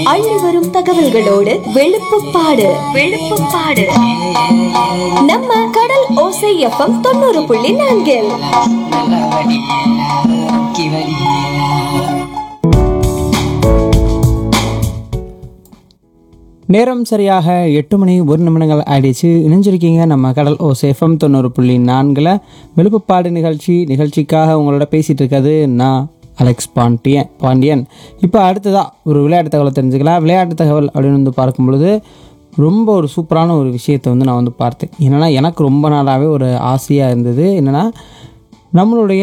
அள்ளி வரும் தகவல்களோடு வெளுப்புப்பாடு வெளுப்புப்பாடு நம்ம கடல் ஓசை எஃப்எம் தொண்ணூறு புள்ளி நான்கில் நல்லா வடி ஓகே வடி நேரம் சரியாக எட்டு மணி ஒரு நிமிடங்கள் ஆயிடுச்சு இணைஞ்சிருக்கீங்க நம்ம கடல் ஓ சேஃபம் தொண்ணூறு புள்ளி நான்கில் விழுப்புப்பாடு நிகழ்ச்சி நிகழ்ச்சிக்காக உங்களோட பேசிகிட்டு இருக்கிறது நான் அலெக்ஸ் பாண்டியன் பாண்டியன் இப்போ அடுத்ததாக ஒரு விளையாட்டு தகவலை தெரிஞ்சுக்கலாம் விளையாட்டு தகவல் அப்படின்னு வந்து பார்க்கும் பொழுது ரொம்ப ஒரு சூப்பரான ஒரு விஷயத்தை வந்து நான் வந்து பார்த்தேன் என்னென்னா எனக்கு ரொம்ப நாளாகவே ஒரு ஆசையாக இருந்தது என்னென்னா நம்மளுடைய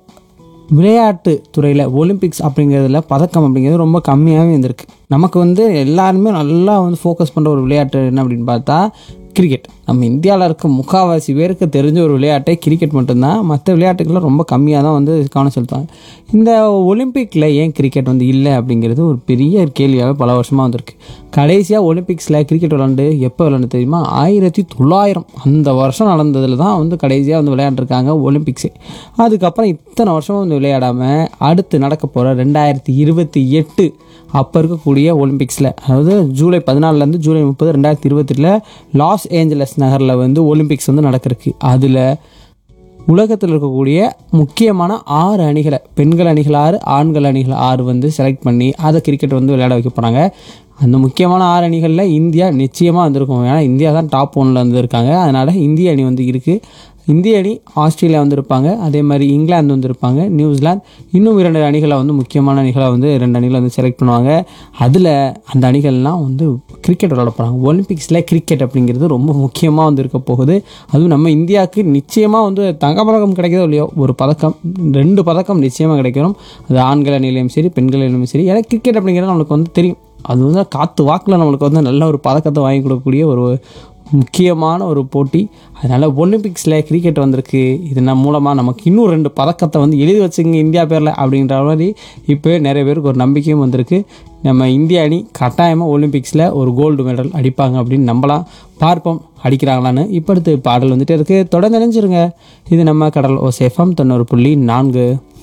விளையாட்டு துறையில் ஒலிம்பிக்ஸ் அப்படிங்கிறதுல பதக்கம் அப்படிங்கிறது ரொம்ப கம்மியாகவே இருந்திருக்கு நமக்கு வந்து எல்லாருமே நல்லா வந்து ஃபோக்கஸ் பண்ணுற ஒரு விளையாட்டு என்ன அப்படின்னு பார்த்தா கிரிக்கெட் நம்ம இந்தியாவில் இருக்க முக்கால்வாசி பேருக்கு தெரிஞ்ச ஒரு விளையாட்டே கிரிக்கெட் மட்டும்தான் மற்ற விளையாட்டுக்கெல்லாம் ரொம்ப கம்மியாக தான் வந்து கவனம் செலுத்துவாங்க இந்த ஒலிம்பிக்கில் ஏன் கிரிக்கெட் வந்து இல்லை அப்படிங்கிறது ஒரு பெரிய கேள்வியாகவே பல வருஷமாக வந்திருக்கு கடைசியாக ஒலிம்பிக்ஸில் கிரிக்கெட் விளாண்டு எப்போ விளாண்டு தெரியுமா ஆயிரத்தி தொள்ளாயிரம் அந்த வருஷம் நடந்ததில் தான் வந்து கடைசியாக வந்து விளையாண்டுருக்காங்க ஒலிம்பிக்ஸே அதுக்கப்புறம் இத்தனை வருஷம் வந்து விளையாடாமல் அடுத்து நடக்க போகிற ரெண்டாயிரத்தி இருபத்தி எட்டு அப்போ இருக்கக்கூடிய ஒலிம்பிக்ஸில் அதாவது ஜூலை பதினாலுலேருந்து ஜூலை முப்பது ரெண்டாயிரத்தி இருபத்தெட்டில் லாஸ் ஏஞ்சலஸ் நகரில் வந்து ஒலிம்பிக்ஸ் வந்து நடக்கிறதுக்கு அதில் உலகத்தில் இருக்கக்கூடிய முக்கியமான ஆறு அணிகளை பெண்கள் அணிகள் ஆறு ஆண்கள் அணிகள் ஆறு வந்து செலக்ட் பண்ணி அதை கிரிக்கெட் வந்து விளையாட வைக்க போகிறாங்க அந்த முக்கியமான ஆறு அணிகளில் இந்தியா நிச்சயமாக வந்திருக்கும் ஏன்னா இந்தியா தான் டாப் ஒன்ல வந்து இருக்காங்க அதனால் இந்திய அணி வந்து இருக்குது இந்திய அணி ஆஸ்திரேலியா வந்து இருப்பாங்க அதே மாதிரி இங்கிலாந்து வந்து இருப்பாங்க நியூசிலாந்து இன்னும் இரண்டு அணிகளை வந்து முக்கியமான அணிகளை வந்து ரெண்டு அணிகளை வந்து செலக்ட் பண்ணுவாங்க அதில் அந்த அணிகள்லாம் வந்து கிரிக்கெட் விளையாட போகிறாங்க ஒலிம்பிக்ஸில் கிரிக்கெட் அப்படிங்கிறது ரொம்ப முக்கியமாக வந்து இருக்க போகுது அதுவும் நம்ம இந்தியாவுக்கு நிச்சயமாக வந்து தங்க பதக்கம் கிடைக்கிறதோ இல்லையோ ஒரு பதக்கம் ரெண்டு பதக்கம் நிச்சயமாக கிடைக்கணும் அது ஆண்கள் அணிலையும் சரி பெண்கள் அணிலையும் சரி ஏன்னா கிரிக்கெட் அப்படிங்கிறது நம்மளுக்கு வந்து தெரியும் அது வந்து காற்று வாக்கில் நம்மளுக்கு வந்து நல்ல ஒரு பதக்கத்தை வாங்கி கொடுக்கக்கூடிய ஒரு முக்கியமான ஒரு போட்டி அதனால் ஒலிம்பிக்ஸில் கிரிக்கெட் வந்திருக்கு இதன் மூலமாக நமக்கு இன்னும் ரெண்டு பதக்கத்தை வந்து எழுதி வச்சுங்க இந்தியா பேரில் அப்படின்ற மாதிரி இப்போ நிறைய பேருக்கு ஒரு நம்பிக்கையும் வந்திருக்கு நம்ம இந்திய அணி கட்டாயமாக ஒலிம்பிக்ஸில் ஒரு கோல்டு மெடல் அடிப்பாங்க அப்படின்னு நம்பலாம் பார்ப்போம் அடிக்கிறாங்களான்னு இப்போ அடுத்து பாடல் வந்துட்டு இருக்குது தொடர்ந்து நினைஞ்சிருங்க இது நம்ம கடல் ஓ சேஃபம் தொண்ணூறு புள்ளி நான்கு